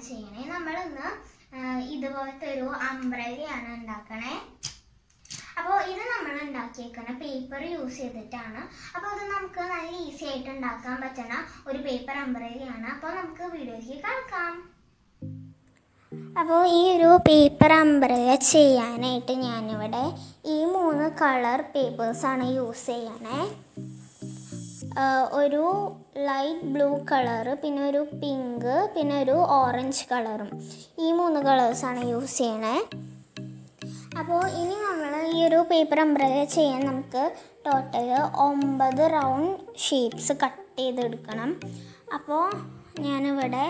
ചെയ്യണേ നമ്മൾ ഇന്ന് ഇതുപോലത്തെ ഒരു അംബ്രലയാണ് ഉണ്ടാക്കണേ അപ്പോൾ ഇത് നമ്മൾ ഉണ്ടാക്കിയേക്കണ പേപ്പർ യൂസ് ചെയ്തിട്ടാണ് അപ്പോൾ ഇത് നമുക്ക് നല്ല ഈസി ആയിട്ട് ഉണ്ടാക്കാൻ പറ്റുന്ന ഒരു പേപ്പർ അംബ്രലയാണ് അപ്പോൾ നമുക്ക് വീഡിയോയ്ക്ക് കേൾക്കാം അപ്പോൾ ഈ ഒരു പേപ്പർ അംബ്രല ചെയ്യാനായിട്ട് ഞാനിവിടെ ഈ മൂന്ന് കളർ പേപ്പേഴ്സാണ് യൂസ് ചെയ്യണേ ആഹ് ഒരു ലൈറ്റ് ബ്ലൂ കളറ് പിന്നെ ഒരു പിങ്ക് പിന്നെ ഒരു ഓറഞ്ച് കളറും ഈ മൂന്ന് കളേഴ്സാണ് യൂസ് ചെയ്യണേ അപ്പോൾ ഇനി നമ്മൾ ഈ ഒരു പേപ്പർ അംബ്രല ചെയ്യാൻ നമുക്ക് ടോട്ടൽ ഒമ്പത് റൗണ്ട് ഷേപ്സ് കട്ട് ചെയ്തെടുക്കണം അപ്പോൾ ഞാനിവിടെ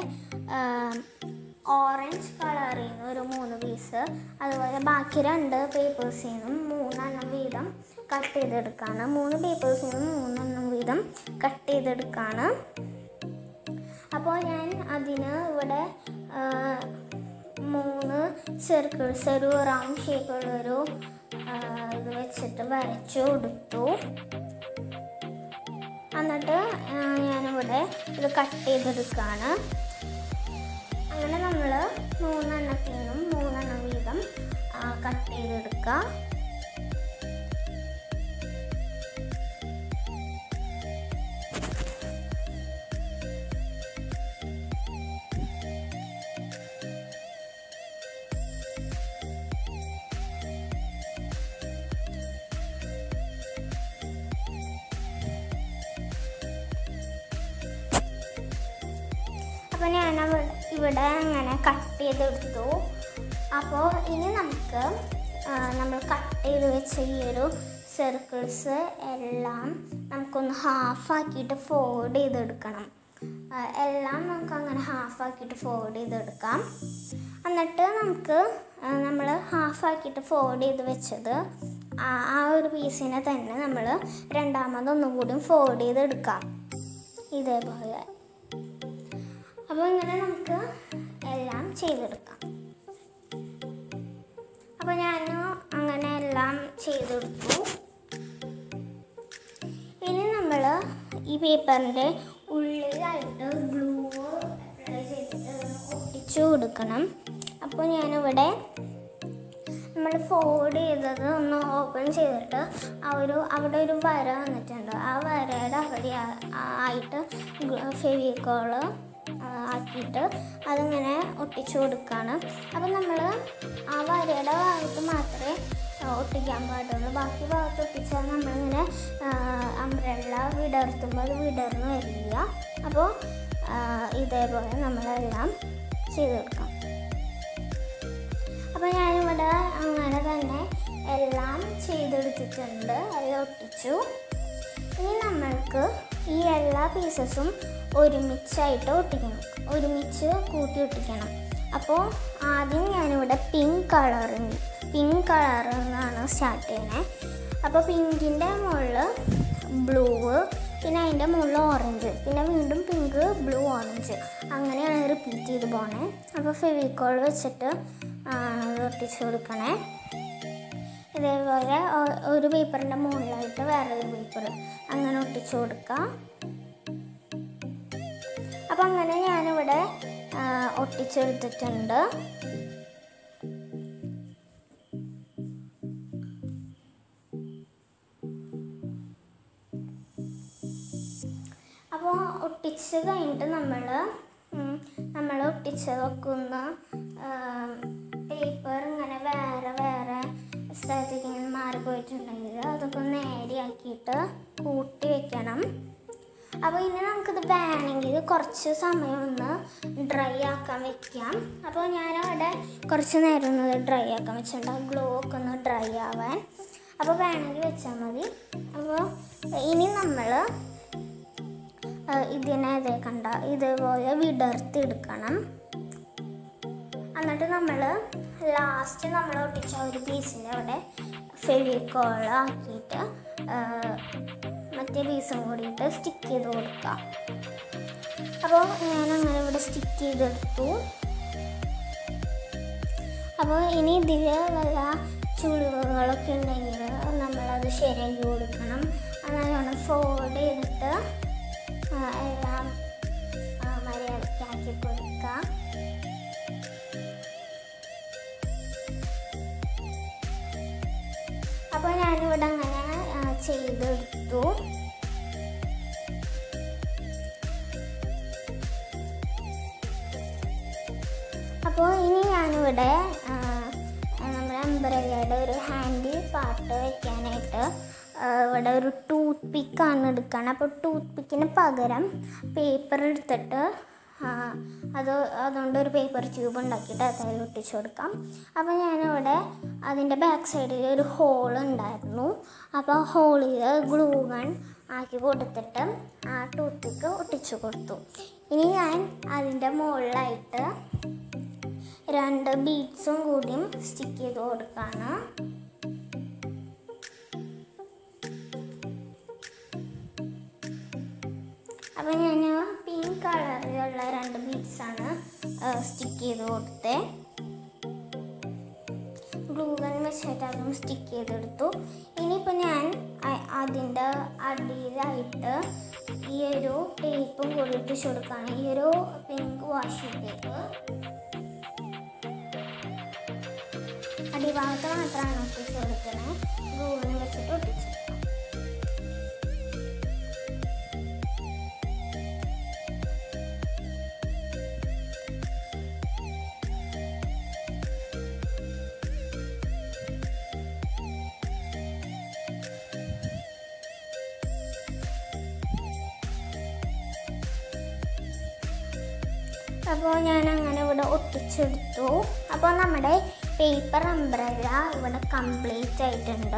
ഓറഞ്ച് കളറിൽ നിന്ന് ഒരു മൂന്ന് പീസ് അതുപോലെ ബാക്കി രണ്ട് പേപ്പേഴ്സിൽ നിന്നും മൂന്നെണ്ണം വീതം കട്ട് ചെയ്തെടുക്കുകയാണ് മൂന്ന് പേപ്പേഴ്സിൽ നിന്നും മൂന്നെണ്ണം വീതം കട്ട് ചെയ്തെടുക്കുകയാണ് അപ്പോൾ ഞാൻ അതിന് ഇവിടെ ആ, മൂന്ന് സർക്കിൾസ് ഒരു റൗണ്ട് ഷേപ്പുള്ളൊരു ആ, ഇത് വെച്ചിട്ട് വരച്ചു കൊടുത്തു എന്നിട്ട് ആ, ഞാനിവിടെ ഇത് കട്ട് ചെയ്തെടുക്കുകയാണ് അങ്ങനെ നമ്മൾ മൂന്നെണ്ണത്തിൽ നിന്നും മൂന്നെണ്ണം വീതം കട്ട് ചെയ്തെടുക്കുക അപ്പോൾ ഞാൻ അവിടെ- ഇവിടെ അങ്ങനെ കട്ട് ചെയ്തെടുത്തു അപ്പോൾ ഇനി നമുക്ക് ആ, നമ്മൾ കട്ട് ചെയ്ത് വെച്ച ഈ ഒരു സർക്കിൾസ് എല്ലാം നമുക്കൊന്ന് ഹാഫ് ആക്കിയിട്ട് ഫോൾഡ് ചെയ്തെടുക്കണം ആ, എല്ലാം നമുക്ക് അങ്ങനെ ഹാഫ് ആക്കിയിട്ട് ഫോൾഡ് ചെയ്തെടുക്കാം എന്നിട്ട് നമുക്ക് നമ്മൾ ഹാഫ് ആക്കിയിട്ട് ഫോൾഡ് ചെയ്ത് വെച്ചത് ആ ആ ഒരു പീസിനെ തന്നെ നമ്മൾ രണ്ടാമതൊന്നും കൂടി ഫോൾഡ് ചെയ്തെടുക്കാം ഇതേപോലെ അപ്പോൾ ഇങ്ങനെ നമുക്ക് എല്ലാം ചെയ്തെടുക്കാം അപ്പോൾ ഞാൻ അങ്ങനെ എല്ലാം ചെയ്തെടുത്തു ഇനി നമ്മൾ ഈ പേപ്പറിൻ്റെ ഉള്ളിലായിട്ട് ഗ്ലൂ അപ്ലൈ ചെയ്തിട്ട് ഒന്ന് ഒട്ടിച്ചു കൊടുക്കണം അപ്പോൾ ഞാനിവിടെ നമ്മൾ ഫോൾഡ് ചെയ്തത് ഒന്ന് ഓപ്പൺ ചെയ്തിട്ട് ആ ഒരു അവിടെ ഒരു വര വന്നിട്ടുണ്ട് ആ വരയുടെ അവിടെ ആ- ആ- ആയിട്ട് ഫെവിക്കോള് ആക്കിയിട്ട് അതിങ്ങനെ ഒട്ടിച്ചു കൊടുക്കുകയാണ് അപ്പം നമ്മൾ ആ വരയുടെ ഭാഗത്ത് മാത്രമേ ആ, ഒട്ടിക്കാൻ പാടുള്ളൂ ബാക്കി ഭാഗത്ത് ഒട്ടിച്ചാൽ നമ്മളിങ്ങനെ അംബ്രല്ല വിടർത്തുമ്പോൾ അത് വിടർന്ന് വരില്ല അപ്പോൾ ഇതേപോലെ നമ്മളെല്ലാം ചെയ്ത് കൊടുക്കാം അപ്പോൾ ഞാനിവിടെ അങ്ങനെ തന്നെ എല്ലാം ചെയ്തെടുത്തിട്ടുണ്ട് എല്ലാം ഒട്ടിച്ചു ഇനി നമ്മൾക്ക് ഈ എല്ലാ പീസസും ഒരുമിച്ചായിട്ട് ഒട്ടിക്കണം ഒരുമിച്ച് കൂട്ടി ഒട്ടിക്കണം അപ്പോൾ ആദ്യം ഞാനിവിടെ പിങ്ക് കളറിൽ പിങ്ക് കളറിൽ നിന്നാണ് സ്റ്റാർട്ട് ചെയ്യണേ അപ്പോൾ പിങ്കിൻ്റെ മുകളിൽ ബ്ലൂ പിന്നെ അതിൻ്റെ മുകളിൽ ഓറഞ്ച് പിന്നെ വീണ്ടും പിങ്ക് ബ്ലൂ ഓറഞ്ച് അങ്ങനെയാണ് റിപ്പീറ്റ് ചെയ്ത് പോണേ അപ്പോൾ ഫെവിക്കോൾ വെച്ചിട്ട് ആണ് ഇത് ഒട്ടിച്ച് കൊടുക്കണേ ഇതേപോലെ ഒ- ഒരു പേപ്പറിൻ്റെ മുകളിലായിട്ട് വേറൊരു പേപ്പർ അങ്ങനെ ഒട്ടിച്ചു കൊടുക്കുക അപ്പം അങ്ങനെ ഞാനിവിടെ ആ, ഒട്ടിച്ചെടുത്തിട്ടുണ്ട് അപ്പോൾ ഒട്ടിച്ച് കഴിഞ്ഞിട്ട് നമ്മൾ നമ്മൾ ഒട്ടിച്ചതൊക്കെ ഒന്ന് പേപ്പർ ഇങ്ങനെ വേറെ വേറെ സ്ഥലത്തേക്ക് ഇങ്ങനെ മാറിപ്പോയിട്ടുണ്ടെങ്കിൽ അതൊക്കെ ഒന്ന് നേരെയാക്കിയിട്ട് കൂട്ടി വെക്കണം അപ്പോൾ ഇനി നമുക്കിത് വേണമെങ്കിൽ കുറച്ച് സമയം ഒന്ന് ഡ്രൈ ആക്കാൻ വെക്കാം അപ്പോൾ ഞാനവിടെ കുറച്ച് നേരം ഒന്ന് ഡ്രൈ ആക്കാൻ വെച്ചിട്ടുണ്ട് ഗ്ലോ ഒക്കെ ഒന്ന് ഡ്രൈ ആവാൻ അപ്പോൾ വേണമെങ്കിൽ വെച്ചാൽ മതി അപ്പോൾ ഇനി നമ്മൾ ഇതിനെ ഇതേ കണ്ട ഇതേപോലെ വിടർത്തിയെടുക്കണം എന്നിട്ട് നമ്മൾ ലാസ്റ്റ് നമ്മൾ ഒട്ടിച്ച ഒരു പീസിൻ്റെ അവിടെ ഫെവിക്കോൾ ആക്കിയിട്ട് ആ, മറ്റേ പീസും കൂടിയിട്ട് സ്റ്റിക്ക് ചെയ്ത് കൊടുക്കാം അപ്പോൾ ഞാൻ അങ്ങനെ ഇവിടെ സ്റ്റിക്ക് ചെയ്തെടുത്തു അപ്പോൾ ഇനി ഇതിൽ വല്ല ചുളിവുകളൊക്കെ ഉണ്ടെങ്കിൽ നമ്മളത് ശരിയാക്കി കൊടുക്കണം നല്ലോണം ഫോൾഡ് ചെയ്തിട്ട് ആ, എല്ലാം ആ, മര്യാദയ്ക്കാക്കി കൊടുക്കുക ഞാനിവിടെ അങ്ങനെ ആ, ചെയ്തെടുത്തു അപ്പോൾ ഇനി ഞാനിവിടെ ആ, നമ്മുടെ അംബ്രല്ലയുടെ ഒരു ഹാൻഡിൽ പാർട്ട് വയ്ക്കാനായിട്ട് ആ, ഇവിടെ ഒരു ടൂത്ത് പിക്കാണ് എടുക്കണം അപ്പോൾ ടൂത്ത് പിക്കിന് പകരം പേപ്പർ എടുത്തിട്ട് ആ, അത് അതുകൊണ്ട് ഒരു പേപ്പർ ട്യൂബ് ഉണ്ടാക്കിയിട്ട് അതിൽ ഒട്ടിച്ചു കൊടുക്കാം അപ്പോൾ ഞാനിവിടെ അതിൻ്റെ ബാക്ക് സൈഡിൽ ഒരു ഹോൾ ഉണ്ടായിരുന്നു അപ്പോൾ ഹോളിൽ ഗ്ലൂ ഗൺ ആക്കി കൊടുത്തിട്ട് ആ ടൂത്ത് പിക്ക് ഒട്ടിച്ചു കൊടുത്തു ഇനി ഞാൻ അതിൻ്റെ മുകളിലായിട്ട് രണ്ട് ബീഡ്സും കൂടിയും സ്റ്റിക്ക് ചെയ്ത് കൊടുക്കാണ് അപ്പം ഞാൻ പിങ്ക് കളറിലുള്ള രണ്ട് ബീഡ്സാണ് സ്റ്റിക്ക് ചെയ്ത് കൊടുത്തത് ഗ്ലൂഗൺ വെച്ചിട്ട് അതും സ്റ്റിക്ക് ചെയ്തെടുത്തു ഇനിയിപ്പോൾ ഞാൻ അ- അതിൻ്റെ അടിയിലായിട്ട് ഈ ഒരു ടേപ്പും കൂടി ഇട്ടിച്ച് കൊടുക്കുകയാണ് ഈ ഒരു പിങ്ക് വാഷി ടേപ്പ് അടിഭാഗത്ത് മാത്രമാണ് ഒട്ടിച്ച് കൊടുക്കുന്നത് ഗ്ലൂഗൺ വെച്ചിട്ട് ഒട്ടിച്ചു അപ്പോൾ ഞാൻ അങ്ങനെ ഇവിടെ ഒട്ടിച്ചെടുത്തു അപ്പോൾ നമ്മുടെ പേപ്പർ അംബ്രല്ല ഇവിടെ കംപ്ലീറ്റ് ആയിട്ടുണ്ട്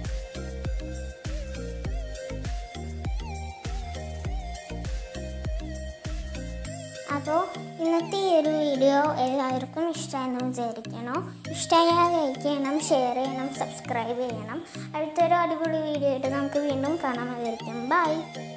അപ്പോൾ ഇന്നത്തെ ഈ ഒരു വീഡിയോ എല്ലാവർക്കും ഇഷ്ടമായെന്ന് വിചാരിക്കണം ഇഷ്ടമായാൽ ലൈക്ക് ചെയ്യണം ഷെയർ ചെയ്യണം സബ്സ്ക്രൈബ് ചെയ്യണം അടുത്തൊരു അടിപൊളി വീഡിയോ ആയിട്ട് നമുക്ക് വീണ്ടും കാണാമായിരിക്കും ബൈ